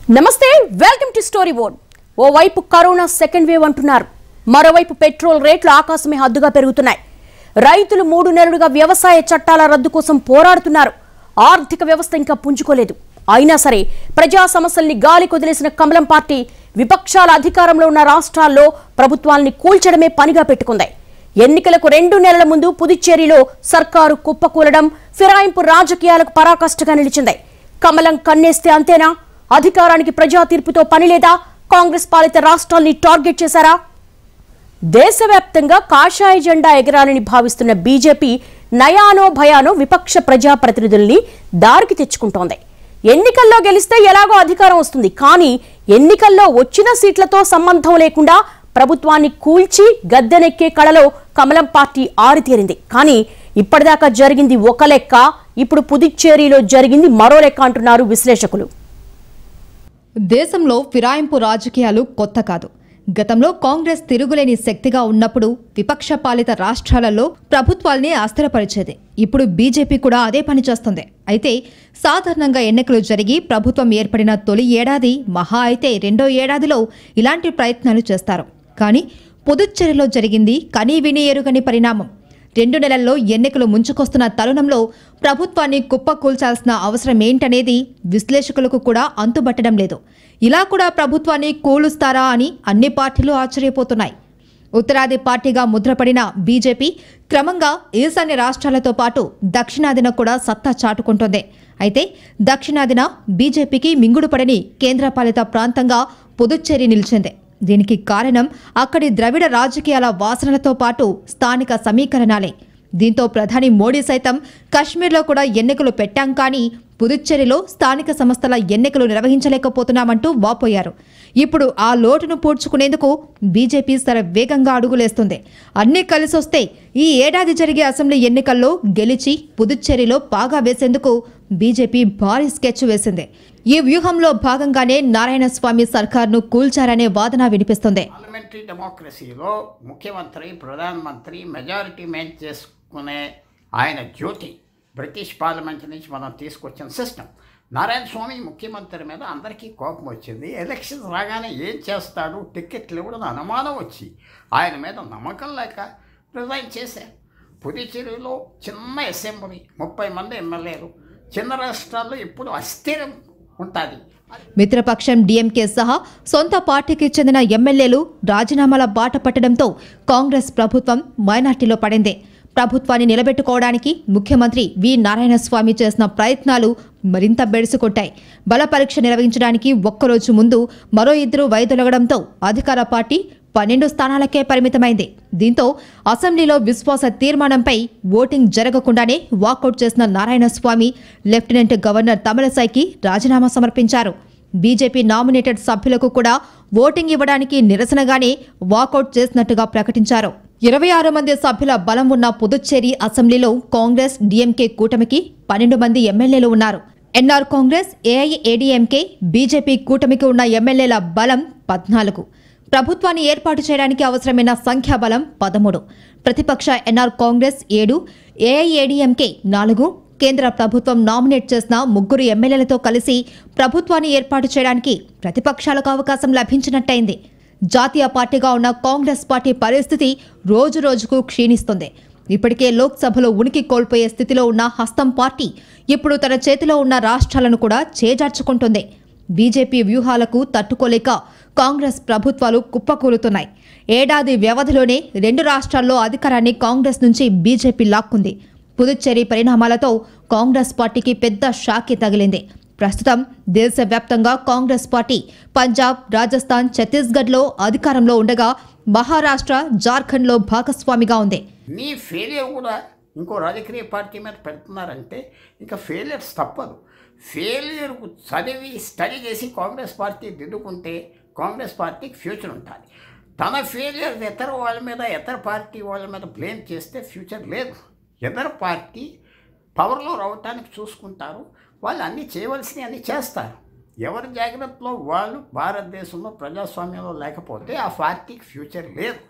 నమస్తే welcome to story board ఓవైపు corona second wave అంటున్నారు మరోవైపు పెట్రోల్ రేట్లు ఆకాశమే హద్దుగా పెరుగుతున్నాయి రైతులు మూడు నెలలుగా వ్యవసాయ చట్టాల రద్దు కోసం పోరాడుతున్నారు ఆర్థిక వ్యవస్థ ఇంకా పుంజుకోలేదు అయినా సరే ప్రజా సమస్యల్ని గాలి కొదిలేసిన కమలం పార్టీ విపక్షాల అధికారంలో ఉన్న రాష్ట్రాల్లో ప్రభుత్వాల్ని కూల్చడమే పనిగా పెట్టుకుంది ఎన్నికలకు రెండు నెలల ముందు పుదుచ్చేరిలో సర్కారు కుప్పకూలడం ఫిరాయింపు రాజకీయాలకు పరాకాష్ఠగా నిలిచింది కమలం కన్నేస్తే అంతేనా అధికారానికి ప్రజా తీర్పుతో పని లేదా కాంగ్రెస్ పాలిత రాష్ట్రాల్ని టార్గెట్ చేశారా దేశవ్యాప్తంగా కాషాయ జెండా ఎగరాలని భావిస్తున్న బీజేపీ నయానో భయానో విపక్ష ప్రజాప్రతినిధుల్ని దారికి తెచ్చుకుంటోంది ఎన్నికల్లో గెలిస్తే ఎలాగో అధికారం వస్తుంది కానీ ఎన్నికల్లో వచ్చిన సీట్లతో సంబంధం లేకుండా ప్రభుత్వాన్ని కూల్చి గద్దెనెక్కే కళలో కమలం పార్టీ ఆరితేరింది కానీ ఇప్పటిదాకా జరిగింది ఒక లెక్క ఇప్పుడు పుదుచ్చేరిలో జరిగింది మరో లెక్క అంటున్నారు విశ్లేషకులు దేశంలో ఫిరాయింపు రాజకీయాలు కొత్త కాదు గతంలో కాంగ్రెస్ తిరుగులేని శక్తిగా ఉన్నప్పుడు విపక్ష పాలిత రాష్ట్రాలలో ప్రభుత్వాల్ని అస్థిరపరిచేది ఇప్పుడు బీజేపీ కూడా అదే పని చేస్తుంది అయితే సాధారణంగా ఎన్నికలు జరిగి ప్రభుత్వం ఏర్పడిన తొలి ఏడాది మహా అయితే రెండో ఏడాదిలో ఇలాంటి ప్రయత్నాలు చేస్తారు కానీ పుదుచ్చేరిలో జరిగింది కనీ విని ఎరుగని పరిణామం రెండు నెలల్లో ఎన్నికలు ముంచుకొస్తున్న తరుణంలో ప్రభుత్వాన్ని కుప్పకూల్చాల్సిన అవసరం ఏంటనేది విశ్లేషకులకు కూడా అంతుబట్టడం లేదు ఇలా కూడా ప్రభుత్వాన్ని కూలుస్తారా అని అన్ని పార్టీలు ఆశ్చర్యపోతున్నాయి ఉత్తరాది పార్టీగా ముద్రపడిన బీజేపీ క్రమంగా ఈశాన్య రాష్ట్రాలతో పాటు దక్షిణాదిన కూడా సత్తా చాటుకుంటోంది అయితే దక్షిణాదిన బీజేపీకి మింగుడుపడని కేంద్రపాలిత ప్రాంతంగా పుదుచ్చేరి నిలిచింది దీనికి కారణం అక్కడి ద్రవిడ రాజకీయాల వాసనలతో పాటు స్థానిక సమీకరణాలే దీంతో ప్రధాని మోడీ సైతం కశ్మీర్లో కూడా ఎన్నికలు పెట్టాం కానీ పుదుచ్చేరిలో స్థానిక సంస్థల ఎన్నికలు నిర్వహించలేకపోతున్నామంటూ వాపోయారు ఇప్పుడు ఆ లోటును పూడ్చుకునేందుకు బీజేపీ సర వేగంగా అడుగులేస్తుంది అన్నీ కలిసొస్తే ఈ ఏడాది జరిగే అసెంబ్లీ ఎన్నికల్లో గెలిచి పుదుచ్చేరిలో పాగా వేసేందుకు బీజేపీ భారీ స్కెచ్ వేసింది ఈ వ్యూహంలో భాగంగానే నారాయణస్వామి సర్కార్ను కూల్చారనే వాదన వినిపిస్తుంది పార్లమెంటరీ డెమోక్రసీలో ముఖ్యమంత్రి ప్రధానమంత్రి మెజారిటీ మేన్ చేసుకునే ఆయన జ్యోతి బ్రిటిష్ పార్లమెంట్ నుంచి మనం తీసుకొచ్చిన సిస్టమ్ నారాయణ స్వామి ముఖ్యమంత్రి మీద అందరికీ కోపం వచ్చింది ఎలక్షన్స్ రాగానే ఏం చేస్తాడు టికెట్లు ఇవ్వడం అనుమానం వచ్చి ఆయన మీద నమ్మకం లేక రిజైన్ చేశారు పుదుచ్చేరిలో చిన్న అసెంబ్లీ ముప్పై మంది ఎమ్మెల్యేలు చిన్న రాష్ట్రాల్లో ఇప్పుడు అస్థిరం ఉంటుంది మిత్రపక్షం డీఎంకే సహా సొంత పార్టీకి చెందిన ఎమ్మెల్యేలు రాజీనామాల బాట పట్టడంతో కాంగ్రెస్ ప్రభుత్వం మైనార్టీలో పడింది ప్రభుత్వాన్ని నిలబెట్టుకోవడానికి ముఖ్యమంత్రి వి నారాయణస్వామి చేసిన ప్రయత్నాలు మరింత బెడిసికొట్టాయి బల పరీక్ష నిర్వహించడానికి ఒక్కరోజు ముందు మరో ఇద్దరు వైదొలగడంతో అధికార పార్టీ పన్నెండు స్థానాలకే పరిమితమైంది దీంతో అసెంబ్లీలో విశ్వాస తీర్మానంపై ఓటింగ్ జరగకుండానే వాకౌట్ చేసిన నారాయణస్వామి లెఫ్టినెంట్ గవర్నర్ తమిళసైకి రాజీనామా సమర్పించారు బీజేపీ నామినేటెడ్ సభ్యులకు కూడా ఓటింగ్ ఇవ్వడానికి నిరసనగానే వాకౌట్ చేసినట్టుగా ప్రకటించారు ఇరవై ఆరు మంది సభ్యుల బలం ఉన్న పుదుచ్చేరి అసెంబ్లీలో కాంగ్రెస్ డీఎంకే కూటమికి పన్నెండు మంది ఎమ్మెల్యేలు ఉన్నారు ఎన్ఆర్ కాంగ్రెస్ ఏఐఏడీఎంకే బీజేపీ కూటమికి ఉన్న ఎమ్మెల్యేల బలం పద్నాలుగు ప్రభుత్వాన్ని ఏర్పాటు చేయడానికి అవసరమైన సంఖ్యాబలం పదమూడు ప్రతిపక్ష ఎన్ఆర్ కాంగ్రెస్ ఏడు ఏఐఏడీఎంకే నాలుగు కేంద్ర ప్రభుత్వం నామినేట్ చేసిన ముగ్గురు ఎమ్మెల్యేలతో కలిసి ప్రభుత్వాన్ని ఏర్పాటు చేయడానికి ప్రతిపక్షాలకు అవకాశం లభించినట్టయింది జాతీయ పార్టీగా ఉన్న కాంగ్రెస్ పార్టీ పరిస్థితి రోజు రోజుకు క్షీణిస్తుంది ఇప్పటికే లోక్సభలో ఉనికి కోల్పోయే స్థితిలో ఉన్న హస్తం పార్టీ ఇప్పుడు తన చేతిలో ఉన్న రాష్ట్రాలను కూడా చేజార్చుకుంటుంది బీజేపీ వ్యూహాలకు తట్టుకోలేక కాంగ్రెస్ ప్రభుత్వాలు కుప్పకూలుతున్నాయి ఏడాది వ్యవధిలోనే రెండు రాష్ట్రాల్లో అధికారాన్ని కాంగ్రెస్ నుంచి బీజేపీ లాక్కుంది పుదుచ్చేరి పరిణామాలతో కాంగ్రెస్ పార్టీకి పెద్ద షాకి తగిలింది ప్రస్తుతం దేశవ్యాప్తంగా కాంగ్రెస్ పార్టీ పంజాబ్ రాజస్థాన్ ఛత్తీస్గఢ్లో అధికారంలో ఉండగా మహారాష్ట్ర జార్ఖండ్లో భాగస్వామిగా ఉంది నీ ఫెయిలియర్ కూడా ఇంకో రాజకీయ పార్టీ మీద పెడుతున్నారంటే ఇంకా ఫెయిలియర్స్ తప్పదు ఫెయిలియర్కు చదివి స్టడీ చేసి కాంగ్రెస్ పార్టీ దిద్దుకుంటే కాంగ్రెస్ పార్టీకి ఫ్యూచర్ ఉంటుంది తన ఫెయిలియర్ ఇతర వాళ్ళ మీద ఇతర పార్టీ వాళ్ళ మీద బ్లేమ్ చేస్తే ఫ్యూచర్ లేదు ఇతర పార్టీ పవర్లో రావటానికి చూసుకుంటారు వాళ్ళు అన్నీ చేయవలసినవి అన్నీ చేస్తారు ఎవరి జాగ్రత్తలో వాళ్ళు భారతదేశంలో ప్రజాస్వామ్యంలో లేకపోతే ఆ పార్టీకి ఫ్యూచర్ లేదు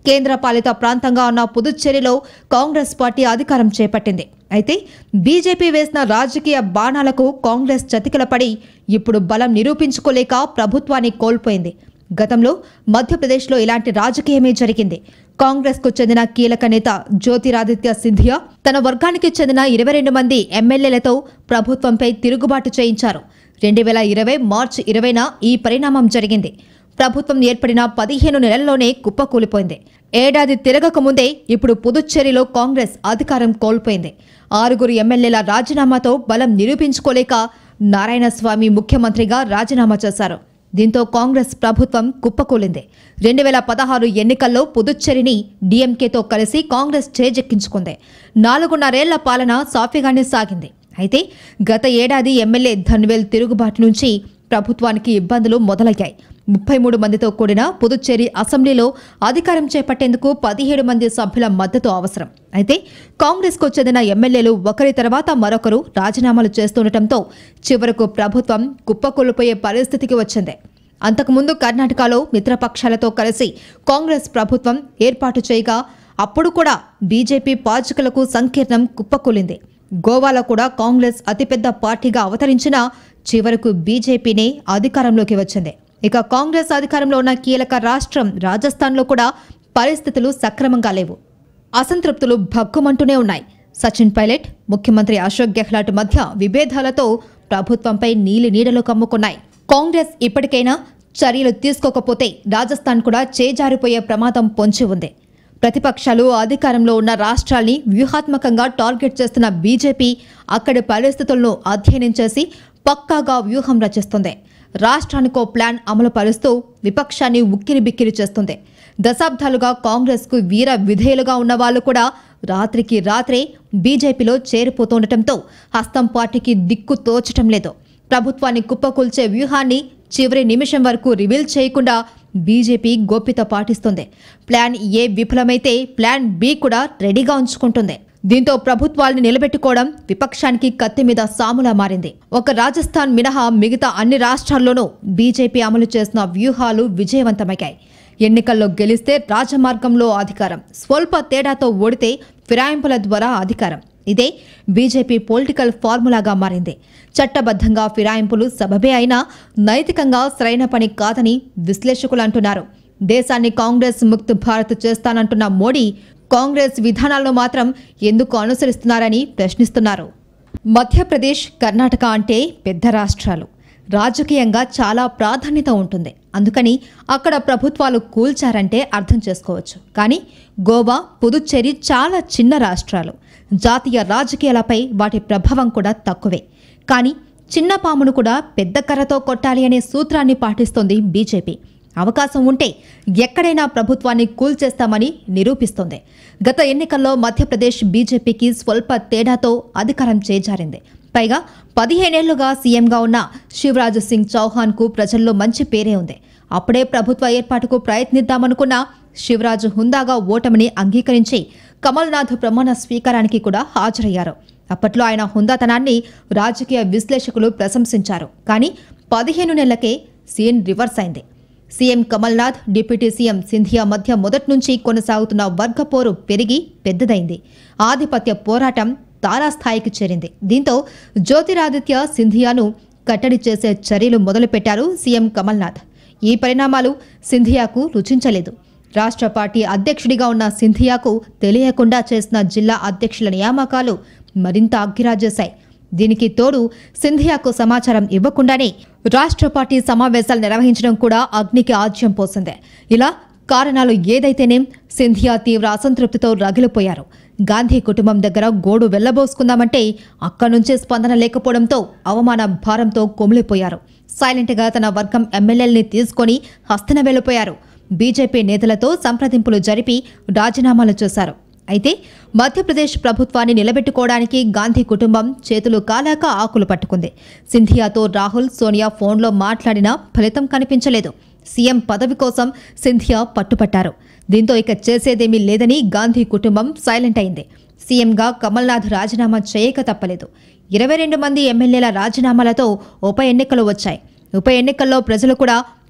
కేంద్ర పాలిత ప్రాంతంగా ఉన్న పుదుచ్చేరిలో కాంగ్రెస్ పార్టీ అధికారం చేపట్టింది అయితే బీజేపీ వేసిన రాజకీయ బాణాలకు కాంగ్రెస్ చతికిలపడి ఇప్పుడు బలం నిరూపించుకోలేక ప్రభుత్వాన్ని కోల్పోయింది గతంలో మధ్యప్రదేశ్లో ఇలాంటి రాజకీయమే జరిగింది కాంగ్రెస్కు చెందిన కీలక నేత జ్యోతిరాదిత్య సింధియా తన వర్గానికి చెందిన ఇరవై రెండు మంది ఎమ్మెల్యేలతో ప్రభుత్వంపై తిరుగుబాటు చేయించారు రెండు వేల ఇరవై మార్చి ఇరవైన ఈ పరిణామం జరిగింది ప్రభుత్వం ఏర్పడిన పదిహేను నెలల్లోనే కుప్పకూలిపోయింది ఏడాది తిరగక ముందే ఇప్పుడు పుదుచ్చేరిలో కాంగ్రెస్ అధికారం కోల్పోయింది ఆరుగురు ఎమ్మెల్యేల రాజీనామాతో బలం నిరూపించుకోలేక నారాయణస్వామి ముఖ్యమంత్రిగా రాజీనామా చేశారు దీంతో కాంగ్రెస్ ప్రభుత్వం కుప్పకూలింది రెండు వేల పదహారు ఎన్నికల్లో పుదుచ్చేరిని డీఎంకేతో కలిసి కాంగ్రెస్ చేజెక్కించుకుంది నాలుగున్నరేళ్ల పాలన సాఫీగానే సాగింది అయితే గత ఏడాది ఎమ్మెల్యే ధన్వేల్ తిరుగుబాటు నుంచి ప్రభుత్వానికి ఇబ్బందులు మొదలయ్యాయి ముప్పై మూడు మందితో కూడిన పుదుచ్చేరి అసెంబ్లీలో అధికారం చేపట్టేందుకు పదిహేడు మంది సభ్యుల మద్దతు అవసరం అయితే కాంగ్రెస్కు చెందిన ఎమ్మెల్యేలు ఒకరి తర్వాత మరొకరు రాజీనామాలు చేస్తుండటంతో చివరకు ప్రభుత్వం కుప్పకూలిపోయే పరిస్థితికి వచ్చింది అంతకుముందు కర్ణాటకలో మిత్రపక్షాలతో కలిసి కాంగ్రెస్ ప్రభుత్వం ఏర్పాటు చేయగా అప్పుడు కూడా బీజేపీ పాచికలకు సంకీర్ణం కుప్పకూలింది గోవాలో కూడా కాంగ్రెస్ అతిపెద్ద పార్టీగా అవతరించినా చివరకు బీజేపీనే అధికారంలోకి వచ్చింది ఇక కాంగ్రెస్ అధికారంలో ఉన్న కీలక రాష్ట్రం రాజస్థాన్లో కూడా పరిస్థితులు సక్రమంగా లేవు అసంతృప్తులు భగ్గుమంటూనే ఉన్నాయి సచిన్ పైలట్ ముఖ్యమంత్రి అశోక్ గెహ్లాట్ మధ్య విభేదాలతో ప్రభుత్వంపై నీలి నీడలు కమ్ముకున్నాయి కాంగ్రెస్ ఇప్పటికైనా చర్యలు తీసుకోకపోతే రాజస్థాన్ కూడా చేజారిపోయే ప్రమాదం పొంచి ఉంది ప్రతిపక్షాలు అధికారంలో ఉన్న రాష్ట్రాల్ని వ్యూహాత్మకంగా టార్గెట్ చేస్తున్న బీజేపీ అక్కడి పరిస్థితులను అధ్యయనం చేసి పక్కాగా వ్యూహం రచిస్తుంది రాష్ట్రానికో ప్లాన్ అమలు పరుస్తూ విపక్షాన్ని ఉక్కిరి బిక్కిరి చేస్తుంది దశాబ్దాలుగా కాంగ్రెస్కు వీర విధేయులుగా ఉన్న వాళ్ళు కూడా రాత్రికి రాత్రే బీజేపీలో చేరిపోతుండటంతో హస్తం పార్టీకి దిక్కు తోచటం లేదు ప్రభుత్వాన్ని కుప్పకూల్చే వ్యూహాన్ని చివరి నిమిషం వరకు రివీల్ చేయకుండా బీజేపీ గోప్యత పాటిస్తుంది ప్లాన్ ఏ విఫలమైతే ప్లాన్ బి కూడా రెడీగా ఉంచుకుంటుంది దీంతో ప్రభుత్వాల్ని నిలబెట్టుకోవడం విపక్షానికి కత్తి మీద సాములా మారింది ఒక రాజస్థాన్ మినహా మిగతా అన్ని రాష్ట్రాల్లోనూ బీజేపీ అమలు చేసిన వ్యూహాలు విజయవంతమయ్యాయి ఎన్నికల్లో గెలిస్తే రాజమార్గంలో అధికారం స్వల్ప తేడాతో ఓడితే ఫిరాయింపుల ద్వారా అధికారం ఇదే బీజేపీ పొలిటికల్ ఫార్ములాగా మారింది చట్టబద్ధంగా ఫిరాయింపులు సబబే అయినా నైతికంగా సరైన పని కాదని విశ్లేషకులు అంటున్నారు దేశాన్ని కాంగ్రెస్ ముక్త్ భారత్ చేస్తానంటున్న మోడీ కాంగ్రెస్ విధానాలను మాత్రం ఎందుకు అనుసరిస్తున్నారని ప్రశ్నిస్తున్నారు మధ్యప్రదేశ్ కర్ణాటక అంటే పెద్ద రాష్ట్రాలు రాజకీయంగా చాలా ప్రాధాన్యత ఉంటుంది అందుకని అక్కడ ప్రభుత్వాలు కూల్చారంటే అర్థం చేసుకోవచ్చు కానీ గోవా పుదుచ్చేరి చాలా చిన్న రాష్ట్రాలు జాతీయ రాజకీయాలపై వాటి ప్రభావం కూడా తక్కువే కానీ చిన్న పామును కూడా పెద్ద కర్రతో కొట్టాలి అనే సూత్రాన్ని పాటిస్తోంది బీజేపీ అవకాశం ఉంటే ఎక్కడైనా ప్రభుత్వాన్ని కూల్చేస్తామని నిరూపిస్తోంది గత ఎన్నికల్లో మధ్యప్రదేశ్ బీజేపీకి స్వల్ప తేడాతో అధికారం చేజారింది పైగా పదిహేనేళ్లుగా సీఎంగా ఉన్న శివరాజ్ సింగ్ చౌహాన్కు ప్రజల్లో మంచి పేరే ఉంది అప్పుడే ప్రభుత్వ ఏర్పాటుకు ప్రయత్నిద్దామనుకున్న శివరాజ్ హుందాగా ఓటమిని అంగీకరించి కమల్నాథ్ ప్రమాణ స్వీకారానికి కూడా హాజరయ్యారు అప్పట్లో ఆయన హుందాతనాన్ని రాజకీయ విశ్లేషకులు ప్రశంసించారు కానీ పదిహేను నెలలకే సీన్ రివర్స్ అయింది CM Kamalnath deputy CM Scindia మధ్య మొదటి నుంచి కొనసాగుతున్న వర్గపోరు పెరిగి పెద్దదైంది ఆధిపత్య పోరాటం తారాస్థాయికి చేరింది దీంతో జ్యోతిరాదిత్య సింధియాను కట్టడి చేసే చర్యలు మొదలుపెట్టారు సీఎం కమల్నాథ్ ఈ పరిణామాలు సింధియాకు రుచించలేదు రాష్ట్ర పార్టీ అధ్యక్షుడిగా ఉన్న సింధియాకు తెలియకుండా చేసిన జిల్లా అధ్యక్షుల నియామకాలు మరింత అగ్గిరాజేశాయి దీనికి తోడు సింధియాకు సమాచారం ఇవ్వకుండానే రాష్ట్ర పార్టీ సమావేశాలు నిర్వహించడం కూడా అగ్నికి ఆజ్యం పోసింది ఇలా కారణాలు ఏదైతేనేం సింధియా తీవ్ర అసంతృప్తితో రగిలిపోయారు గాంధీ కుటుంబం దగ్గర గోడు వెళ్లబోసుకుందామంటే అక్కడి నుంచే స్పందన లేకపోవడంతో అవమాన భారంతో కొమిలిపోయారు సైలెంట్గా తన వర్గం ఎమ్మెల్యేల్ని తీసుకొని హస్తన వెళ్ళిపోయారు బీజేపీ నేతలతో సంప్రదింపులు జరిపి రాజీనామాలు చేశారు అయితే మధ్యప్రదేశ్ ప్రభుత్వాన్ని నిలబెట్టుకోవడానికి గాంధీ కుటుంబం చేతులు కాలాక ఆకులు పట్టుకుంది సింధియాతో రాహుల్ సోనియా ఫోన్లో మాట్లాడినా ఫలితం కనిపించలేదు సీఎం పదవి కోసం సింధియా పట్టుపట్టారు దీంతో ఇక చేసేదేమీ లేదని గాంధీ కుటుంబం సైలెంట్ అయింది సీఎంగా కమల్నాథ్ రాజీనామా చేయక తప్పలేదు ఇరవై రెండు మంది ఎమ్మెల్యేల రాజీనామాలతో ఉప ఎన్నికలు వచ్చాయి ఉప ఎన్నికల్లో ప్రజలు కూడా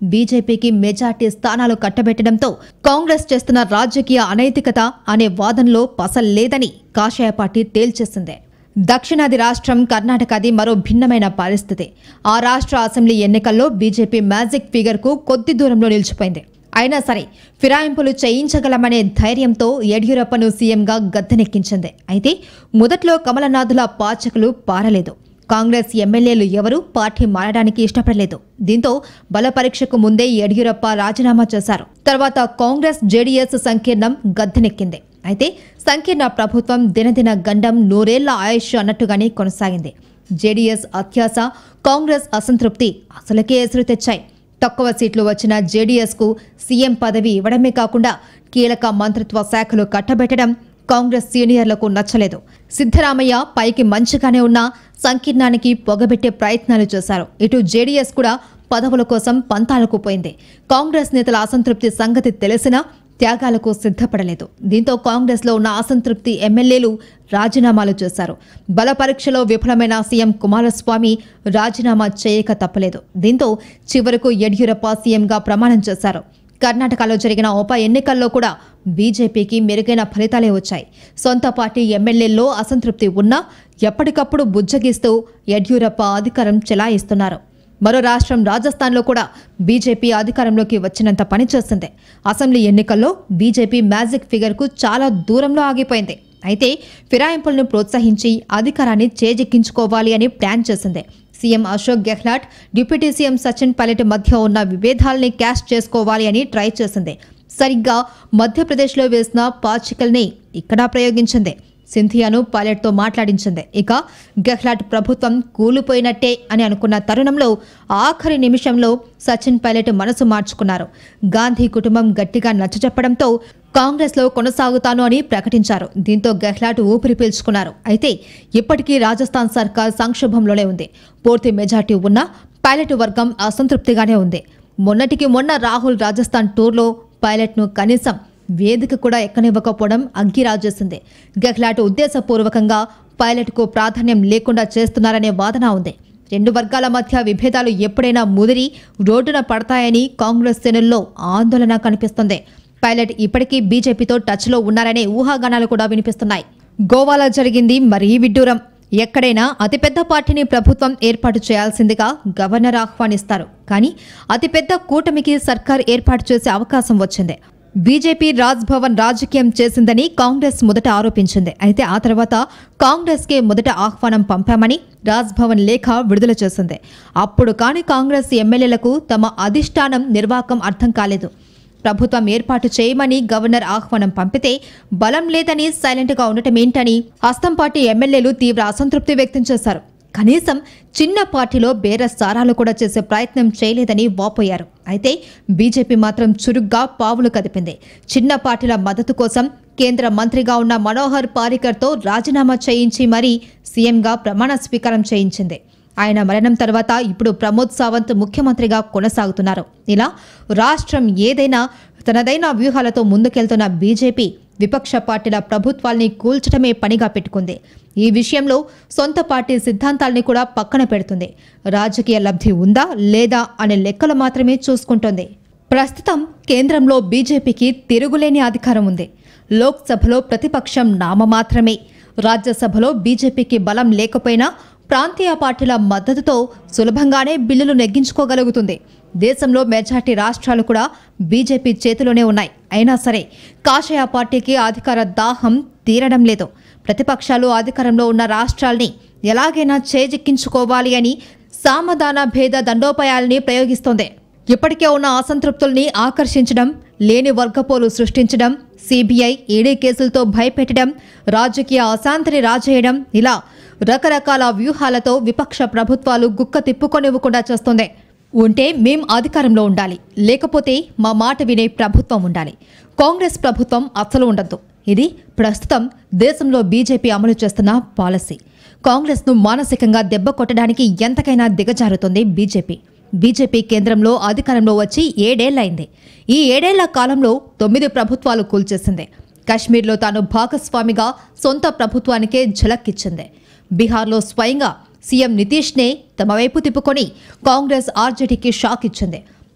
బీజేపీకి మెజార్టీ స్థానాలు కట్టబెట్టడంతో కాంగ్రెస్ చేస్తున్న రాజకీయ అనైతికత అనే వాదనలో పసల్లేదని కాషాయ పార్టీ తేల్చేసిందే దక్షిణాది రాష్ట్రం కర్ణాటకది మరో భిన్నమైన పరిస్థితి ఆ రాష్ట్ర అసెంబ్లీ ఎన్నికల్లో బీజేపీ మ్యాజిక్ ఫిగర్కు కొద్ది దూరంలో నిలిచిపోయింది అయినా సరే ఫిరాయింపులు చేయించగలమనే ధైర్యంతో యడ్యూరప్పను సీఎంగా గద్దెనెక్కించింది అయితే మొదట్లో కమలనాథుల పాచకులు పారలేదు కాంగ్రెస్ ఎమ్మెల్యేలు ఎవరూ పార్టీ మారడానికి ఇష్టపడలేదు దీంతో బల పరీక్షకు ముందే యడ్యూరప్ప రాజీనామా చేశారు తర్వాత కాంగ్రెస్ జేడీఎస్ సంకీర్ణం గద్దెనెక్కింది అయితే సంకీర్ణ ప్రభుత్వం దినదిన గండం నూరేళ్ల ఆయుష్ అన్నట్టుగానే కొనసాగింది జేడీఎస్ అత్యాస కాంగ్రెస్ అసంతృప్తి అసలుకే ఎసురు తెచ్చాయి తక్కువ సీట్లు వచ్చిన జేడీఎస్కు సీఎం పదవి ఇవ్వడమే కాకుండా కీలక మంత్రిత్వ శాఖలు కట్టబెట్టడం కాంగ్రెస్ సీనియర్లకు నచ్చలేదు సిద్ధరామయ్య పైకి మంచిగానే ఉన్నా సంకీర్ణానికి పొగబెట్టే ప్రయత్నాలు చేశారు ఇటు జేడీఎస్ కూడా పదవుల కోసం పంతాలకు పోయింది కాంగ్రెస్ నేతల అసంతృప్తి సంగతి తెలిసినా త్యాగాలకు సిద్ధపడలేదు దీంతో కాంగ్రెస్లో ఉన్న అసంతృప్తి ఎమ్మెల్యేలు రాజీనామాలు చేశారు బల పరీక్షలో విఫలమైన సీఎం కుమారస్వామి రాజీనామా చేయక తప్పలేదు దీంతో చివరకు యడ్యూరప్ప సీఎంగా ప్రమాణం చేశారు కర్ణాటకలో జరిగిన ఉప ఎన్నికల్లో కూడా బీజేపీకి మెరుగైన ఫలితాలే వచ్చాయి సొంత పార్టీ ఎమ్మెల్యేల్లో అసంతృప్తి ఉన్నా ఎప్పటికప్పుడు బుజ్జగిస్తూ యడ్యూరప్ప అధికారం చెలాయిస్తున్నారు మరో రాష్ట్రం రాజస్థాన్లో కూడా బీజేపీ అధికారంలోకి వచ్చినంత పని చేస్తుంది అసెంబ్లీ ఎన్నికల్లో బీజేపీ మ్యాజిక్ ఫిగర్కు చాలా దూరంలో ఆగిపోయింది అయితే ఫిరాయింపులను ప్రోత్సహించి అధికారాన్ని చేజిక్కించుకోవాలి అని ప్లాన్ చేసింది CM Ashok Gehlot deputy CM Sachin Pilot మధ్య ఉన్న విభేదాల్ని క్యాష్ చేసుకోవాలి అని ట్రై చేసింది సరిగ్గా మధ్యప్రదేశ్లో వేసిన పాచికల్ని ఇక్కడ ప్రయోగించింది సింథియాను పైలట్తో మాట్లాడించింది ఇక గెహ్లాట్ ప్రభుత్వం కూలిపోయినట్టే అని అనుకున్న తరుణంలో ఆఖరి నిమిషంలో సచిన్ పైలట్ మనసు మార్చుకున్నారు గాంధీ కుటుంబం గట్టిగా నచ్చజెప్పడంతో కాంగ్రెస్లో కొనసాగుతాను అని ప్రకటించారు దీంతో గెహ్లాట్ ఊపిరి పీల్చుకున్నారు అయితే ఇప్పటికీ రాజస్థాన్ సర్కార్ సంక్షోభంలోనే ఉంది పూర్తి మెజార్టీ ఉన్న పైలట్ వర్గం అసంతృప్తిగానే ఉంది మొన్నటికి మొన్న రాహుల్ రాజస్థాన్ టూర్లో పైలట్ను కనీసం వేదిక కూడా ఎక్కనివ్వకపోవడం అగ్గిరాజేసింది గెహ్లాట్ ఉద్దేశపూర్వకంగా పైలట్కు ప్రాధాన్యం లేకుండా చేస్తున్నారనే వాదన ఉంది రెండు వర్గాల మధ్య విభేదాలు ఎప్పుడైనా ముదిరి రోడ్డున పడతాయని కాంగ్రెస్ శ్రేణుల్లో ఆందోళన కనిపిస్తుంది పైలట్ ఇప్పటికీ బీజేపీతో టచ్లో ఉన్నారనే ఊహాగానాలు కూడా వినిపిస్తున్నాయి గోవాలో జరిగింది మరీ విడ్డూరం ఎక్కడైనా అతిపెద్ద పార్టీని ప్రభుత్వం ఏర్పాటు చేయాల్సిందిగా గవర్నర్ ఆహ్వానిస్తారు కానీ అతిపెద్ద కూటమికి సర్కార్ ఏర్పాటు చేసే అవకాశం వచ్చింది బీజేపీ రాజ్ భవన్ రాజకీయం చేసిందని కాంగ్రెస్ మొదట ఆరోపించింది అయితే ఆ తర్వాత కాంగ్రెస్కే మొదట ఆహ్వానం పంపామని రాజ్ భవన్ లేఖ విడుదల చేసింది అప్పుడు కాని కాంగ్రెస్ ఎమ్మెల్యేలకు తమ అధిష్టానం నిర్వాకం అర్థం కాలేదు ప్రభుత్వం ఏర్పాటు చేయమని గవర్నర్ ఆహ్వానం పంపితే బలం లేదని సైలెంట్గా ఉండటమేంటని హస్తం పార్టీ ఎమ్మెల్యేలు తీవ్ర అసంతృప్తి వ్యక్తం చేశారు కనీసం చిన్న పార్టీలో బేరసారాలు కూడా చేసే ప్రయత్నం చేయలేదని వాపోయారు అయితే బీజేపీ మాత్రం చురుగ్గా పావులు కదిపింది చిన్న పార్టీల మద్దతు కోసం కేంద్ర మంత్రిగా ఉన్న మనోహర్ పారికర్తో రాజీనామా చేయించి మరీ సీఎంగా ప్రమాణ స్వీకారం చేయించింది ఆయన మరణం తర్వాత ఇప్పుడు ప్రమోద్ సావంత్ ముఖ్యమంత్రిగా కొనసాగుతున్నారు ఇలా రాష్ట్రం ఏదైనా తనదైన వ్యూహాలతో ముందుకెళ్తున్న బీజేపీ విపక్ష పార్టీల ప్రభుత్వాల్ని కూల్చడమే పనిగా పెట్టుకుంది ఈ విషయంలో సొంత పార్టీ సిద్ధాంతాల్ని కూడా పక్కన పెడుతుంది రాజకీయ లబ్ధి ఉందా లేదా అనే లెక్కలు మాత్రమే చూసుకుంటోంది ప్రస్తుతం కేంద్రంలో బీజేపీకి తిరుగులేని అధికారం ఉంది లోక్సభలో ప్రతిపక్షం నామమాత్రమే రాజ్యసభలో బీజేపీకి బలం లేకపోయినా ప్రాంతీయ పార్టీల మద్దతుతో సులభంగానే బిల్లులు నెగ్గించుకోగలుగుతుంది దేశంలో మెజార్టీ రాష్ట్రాలు కూడా బీజేపీ చేతిలోనే ఉన్నాయి అయినా సరే కాషాయ పార్టీకి అధికార దాహం తీరడం లేదు ప్రతిపక్షాలు అధికారంలో ఉన్న రాష్ట్రాల్ని ఎలాగైనా చేజిక్కించుకోవాలి అని సామధాన భేద దండోపాయాల్ని ప్రయోగిస్తోంది ఇప్పటికే ఉన్న అసంతృప్తుల్ని ఆకర్షించడం లేని వర్గపోలు సృష్టించడం సిబిఐ ఈడీ కేసులతో భయపెట్టడం రాజకీయ అశాంతిని రాజేయడం ఇలా రకరకాల వ్యూహాలతో విపక్ష ప్రభుత్వాలు గుక్క తిప్పుకొనివ్వకుండా చేస్తుంది ఉంటే మేం అధికారంలో ఉండాలి లేకపోతే మా మాట వినే ప్రభుత్వం ఉండాలి కాంగ్రెస్ ప్రభుత్వం అసలు ఉండద్దు ఇది ప్రస్తుతం దేశంలో బీజేపీ అమలు చేస్తున్న పాలసీ కాంగ్రెస్ను మానసికంగా దెబ్బ కొట్టడానికి ఎంతకైనా దిగజారుతుంది బీజేపీ బీజేపీ కేంద్రంలో అధికారంలో వచ్చి ఏడేళ్లైంది ఈ ఏడేళ్ల కాలంలో తొమ్మిది ప్రభుత్వాలు కూల్చేసింది కశ్మీర్లో తాను భాగస్వామిగా సొంత ప్రభుత్వానికే ఝలక్కిచ్చింది బీహార్లో స్వయంగా సీఎం నితీష్నే తమ వైపు తిప్పుకొని కాంగ్రెస్ ఆర్జేడీకి షాక్ ఇచ్చింది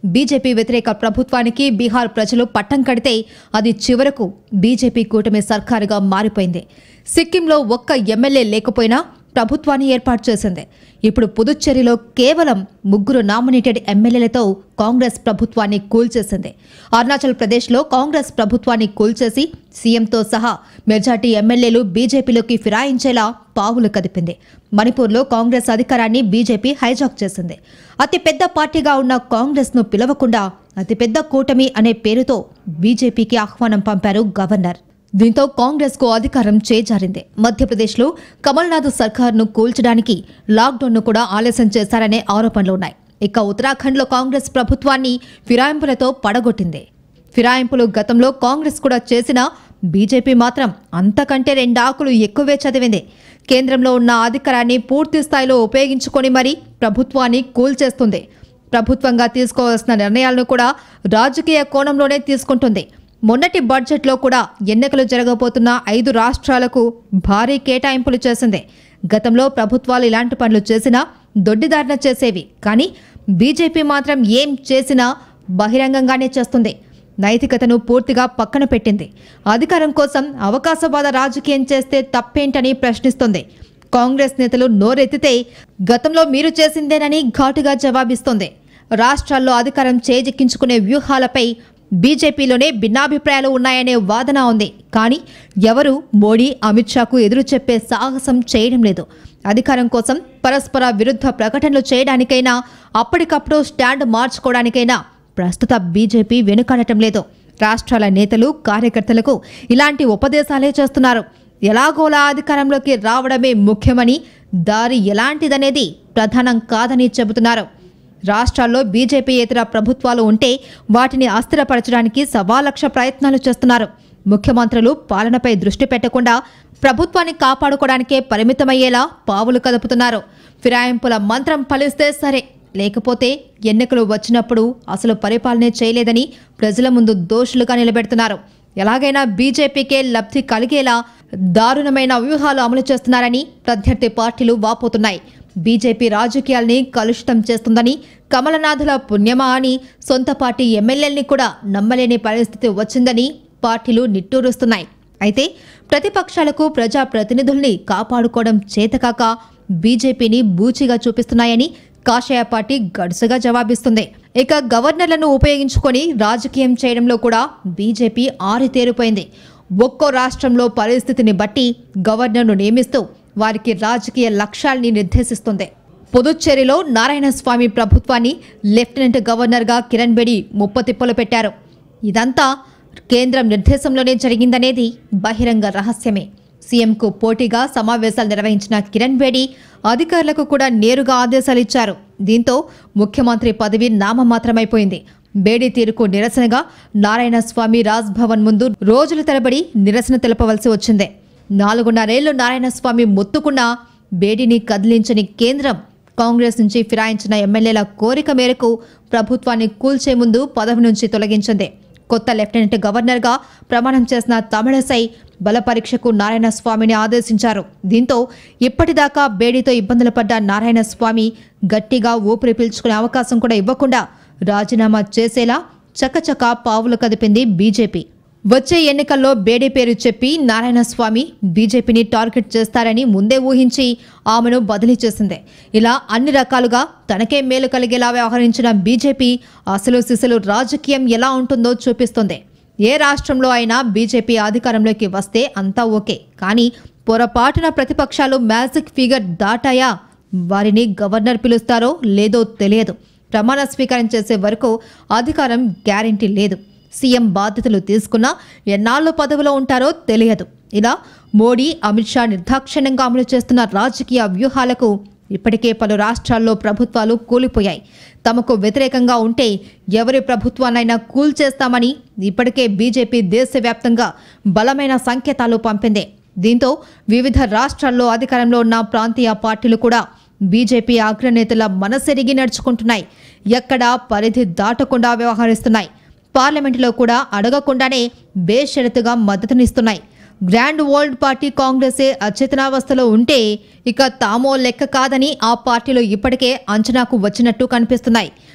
బీజేపీ వ్యతిరేక ప్రభుత్వానికి బీహార్ ప్రజలు పట్టం కడితే అది చివరకు బీజేపీ కూటమి సర్కారుగా మారిపోయింది సిక్కింలో ఒక్క ఎమ్మెల్యే లేకపోయినా ప్రభుత్వాన్ని ఏర్పాటు చేసింది ఇప్పుడు పుదుచ్చేరిలో కేవలం ముగ్గురు నామినేటెడ్ ఎమ్మెల్యేలతో కాంగ్రెస్ ప్రభుత్వాన్ని కూల్చేసింది అరుణాచల్ ప్రదేశ్లో కాంగ్రెస్ ప్రభుత్వాన్ని కూల్చేసి సీఎంతో సహా మెజార్టీ ఎమ్మెల్యేలు బీజేపీలోకి ఫిరాయించేలా పావులు కదిపింది మణిపూర్లో కాంగ్రెస్ అధికారాన్ని బీజేపీ హైజాక్ చేసింది అతిపెద్ద పార్టీగా ఉన్న కాంగ్రెస్ను పిలవకుండా అతిపెద్ద కూటమి అనే పేరుతో బీజేపీకి ఆహ్వానం పంపారు గవర్నర్ దీంతో కాంగ్రెస్ కు అధికారం చేజారింది మధ్యప్రదేశ్లో కమల్నాథ్ సర్కార్ను కూల్చడానికి లాక్డౌన్ను కూడా ఆలస్యం చేశారనే ఆరోపణలు ఉన్నాయి ఇక ఉత్తరాఖండ్లో కాంగ్రెస్ ప్రభుత్వాన్ని ఫిరాయింపులతో పడగొట్టింది ఫిరాయింపులు గతంలో కాంగ్రెస్ కూడా చేసినా బీజేపీ మాత్రం అంతకంటే రెండాకులు ఎక్కువే చదివింది కేంద్రంలో ఉన్న అధికారాన్ని పూర్తి స్థాయిలో ఉపయోగించుకొని మరీ ప్రభుత్వాన్ని కూల్చేస్తుంది ప్రభుత్వంగా తీసుకోవాల్సిన నిర్ణయాలను కూడా రాజకీయ కోణంలోనే తీసుకుంటుంది మొన్నటి బడ్జెట్లో కూడా ఎన్నికలు జరగబోతున్న ఐదు రాష్ట్రాలకు భారీ కేటాయింపులు చేసింది గతంలో ప్రభుత్వాలు ఇలాంటి పనులు చేసినా దొడ్డిదారిన చేసేవి కానీ బీజేపీ మాత్రం ఏం చేసినా బహిరంగంగానే చేస్తుంది నైతికతను పూర్తిగా పక్కన పెట్టింది అధికారం కోసం అవకాశవాద రాజకీయం చేస్తే తప్పేంటని ప్రశ్నిస్తుంది కాంగ్రెస్ నేతలు నోరెత్తితే గతంలో మీరు చేసిందేనని ఘాటుగా జవాబిస్తోంది రాష్ట్రాల్లో అధికారం చేజిక్కించుకునే వ్యూహాలపై బీజేపీలోనే భిన్నాభిప్రాయాలు ఉన్నాయనే వాదన ఉంది కానీ ఎవరు మోడీ అమిత్ షాకు ఎదురు చెప్పే సాహసం చేయడం లేదు అధికారం కోసం పరస్పర విరుద్ధ ప్రకటనలు చేయడానికైనా అప్పటికప్పుడు స్టాండ్ మార్చుకోవడానికైనా ప్రస్తుత బీజేపీ వెనుకాడటం లేదు రాష్ట్రాల నేతలు కార్యకర్తలకు ఇలాంటి ఉపదేశాలే చేస్తున్నారు ఎలాగోలా అధికారంలోకి రావడమే ముఖ్యమని దారి ఎలాంటిదనేది ప్రధానం కాదని చెబుతున్నారు రాష్ట్రాల్లో బీజేపీ ఇతర ప్రభుత్వాలు ఉంటే వాటిని అస్థిరపరచడానికి సవాలక్ష ప్రయత్నాలు చేస్తున్నారు ముఖ్యమంత్రులు పాలనపై దృష్టి పెట్టకుండా ప్రభుత్వాన్ని కాపాడుకోవడానికే పరిమితమయ్యేలా పావులు కదుపుతున్నారు ఫిరాయింపుల మంత్రం ఫలిస్తే సరే లేకపోతే ఎన్నికలు వచ్చినప్పుడు అసలు పరిపాలనే చేయలేదని ప్రజల ముందు దోషులుగా నిలబెడుతున్నారు ఎలాగైనా బీజేపీకే లబ్ధి కలిగేలా దారుణమైన వ్యూహాలు అమలు చేస్తున్నారని ప్రత్యర్థి పార్టీలు వాపోతున్నాయి బీజేపీ రాజకీయాల్ని కలుషితం చేస్తుందని కమలనాథుల పుణ్యమా అని సొంత పార్టీ ఎమ్మెల్యేల్ని కూడా నమ్మలేని పరిస్థితి వచ్చిందని పార్టీలు నిట్టూరుస్తున్నాయి అయితే ప్రతిపక్షాలకు ప్రజా ప్రతినిధుల్ని కాపాడుకోవడం చేతకాక బీజేపీని బూచిగా చూపిస్తున్నాయని కాషాయ పార్టీ గడుసుగా జవాబిస్తుంది ఇక గవర్నర్లను ఉపయోగించుకొని రాజకీయం చేయడంలో కూడా బీజేపీ ఆరితేరిపోయింది ఒక్కో రాష్ట్రంలో పరిస్థితిని బట్టి గవర్నర్ను నియమిస్తూ వారికి రాజకీయ లక్ష్యాల్ని నిర్దేశిస్తుంది పుదుచ్చేరిలో నారాయణస్వామి ప్రభుత్వాన్ని లెఫ్టినెంట్ గవర్నర్గా కిరణ్ బేడి ముప్పతిప్పలు పెట్టారు ఇదంతా కేంద్రం నిర్దేశంలోనే జరిగిందనేది బహిరంగ రహస్యమే సీఎంకు పోటీగా సమావేశాలు నిర్వహించిన కిరణ్ బేడి అధికారులకు కూడా నేరుగా ఆదేశాలు ఇచ్చారు దీంతో ముఖ్యమంత్రి పదవి నామమాత్రమైపోయింది బేడి తీరుకు నిరసనగా నారాయణస్వామి రాజ్భవన్ ముందు రోజుల తరబడి నిరసన తెలపవలసి వచ్చింది నాలుగున్నరేళ్లు నారాయణస్వామి మొత్తుకున్నా బేడిని కదిలించని కేంద్రం కాంగ్రెస్ నుంచి ఫిరాయించిన ఎమ్మెల్యేల కోరిక మేరకు ప్రభుత్వాన్ని కూల్చే ముందు పదవి నుంచి తొలగించింది కొత్త లెఫ్టినెంట్ గవర్నర్గా ప్రమాణం చేసిన తమిళసై బల పరీక్షకు నారాయణస్వామిని ఆదేశించారు దీంతో ఇప్పటిదాకా బేడీతో ఇబ్బందులు పడ్డ నారాయణస్వామి గట్టిగా ఊపిరి పీల్చుకునే అవకాశం కూడా ఇవ్వకుండా రాజీనామా చేసేలా చకచకా పావులు కదిపింది బీజేపీ వచ్చే ఎన్నికల్లో బేడీ పేరు చెప్పి నారాయణస్వామి బీజేపీని టార్గెట్ చేస్తారని ముందే ఊహించి ఆమెను బదిలీ చేసింది ఇలా అన్ని రకాలుగా తనకే మేలు కలిగేలా వ్యవహరించిన బీజేపీ అసలు సిసలు రాజకీయం ఎలా ఉంటుందో చూపిస్తుంది ఏ రాష్ట్రంలో అయినా బీజేపీ అధికారంలోకి వస్తే అంతా ఓకే కానీ పొరపాటున ప్రతిపక్షాలు మ్యాజిక్ ఫిగర్ దాటాయా వారిని గవర్నర్ పిలుస్తారో లేదో తెలియదు ప్రమాణ స్వీకారం చేసే వరకు అధికారం గ్యారెంటీ లేదు సీఎం బాధ్యతలు తీసుకున్నా ఎన్నాళ్ళు పదవిలో ఉంటారో తెలియదు ఇలా మోడీ అమిత్ షా నిర్దాక్షిణ్యంగా అమలు చేస్తున్న రాజకీయ వ్యూహాలకు ఇప్పటికే పలు రాష్ట్రాల్లో ప్రభుత్వాలు కూలిపోయాయి తమకు వ్యతిరేకంగా ఉంటే ఎవరి ప్రభుత్వాన్నైనా కూల్చేస్తామని ఇప్పటికే బీజేపీ దేశవ్యాప్తంగా బలమైన సంకేతాలు పంపింది దీంతో వివిధ రాష్ట్రాల్లో అధికారంలో ఉన్న ప్రాంతీయ పార్టీలు కూడా బీజేపీ అగ్రనేతల మనసెరిగి నడుచుకుంటున్నాయి ఎక్కడా పరిధి దాటకుండా వ్యవహరిస్తున్నాయి పార్లమెంటులో కూడా అడగకుండానే బేషరతుగా మద్దతునిస్తున్నాయి గ్రాండ్ వరల్డ్ పార్టీ కాంగ్రెసే అచేతనావస్థలో ఉంటే ఇక తామో లెక్క కాదని ఆ పార్టీలు ఇప్పటికే అంచనాకు వచ్చినట్టు కనిపిస్తున్నాయి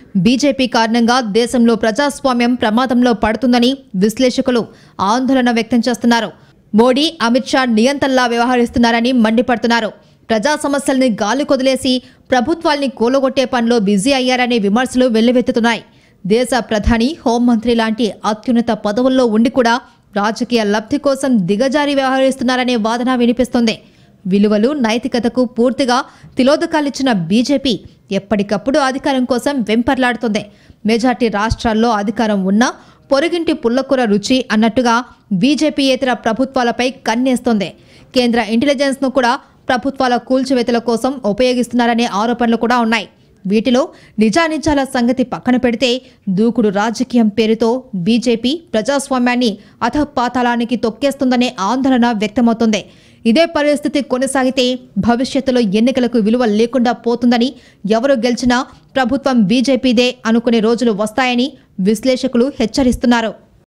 బీజేపీ కారణంగా దేశంలో ప్రజాస్వామ్యం ప్రమాదంలో పడుతుందని విశ్లేషకులు ఆందోళన వ్యక్తం చేస్తున్నారు మోడీ అమిత్ షా నియంతల్లా వ్యవహరిస్తున్నారని మండిపడుతున్నారు ప్రజా సమస్యల్ని గాలి కొదిలేసి ప్రభుత్వాల్ని కూలగొట్టే పనిలో బిజీ అయ్యారనే విమర్శలు వెల్లువెత్తుతున్నాయి దేశ ప్రధాని హోంమంత్రి లాంటి అత్యున్నత పదవుల్లో ఉండి కూడా రాజకీయ లబ్ధి కోసం దిగజారి వ్యవహరిస్తున్నారనే వాదన వినిపిస్తుంది విలువలు నైతికతకు పూర్తిగా తిలోదకాలిచ్చిన బీజేపీ ఎప్పటికప్పుడు అధికారం కోసం వెంపర్లాడుతుంది మెజార్టీ రాష్ట్రాల్లో అధికారం ఉన్నా పొరుగింటి పుల్లకూర రుచి అన్నట్టుగా బీజేపీయేతర ప్రభుత్వాలపై కన్నేస్తోంది కేంద్ర ఇంటెలిజెన్స్ను కూడా ప్రభుత్వాల కూల్చివేతల కోసం ఉపయోగిస్తున్నారనే ఆరోపణలు కూడా ఉన్నాయి వీటిలో నిజానిజాల సంగతి పక్కన పెడితే దూకుడు రాజకీయం పేరుతో బీజేపీ ప్రజాస్వామ్యాన్ని అధపాతాళానికి తొక్కేస్తుందనే ఆందోళన వ్యక్తమవుతోంది ఇదే పరిస్థితి కొనసాగితే భవిష్యత్తులో ఎన్నికలకు విలువ లేకుండా పోతుందని ఎవరు గెలిచినా ప్రభుత్వం బీజేపీదే అనుకునే రోజులు వస్తాయని విశ్లేషకులు హెచ్చరిస్తున్నారు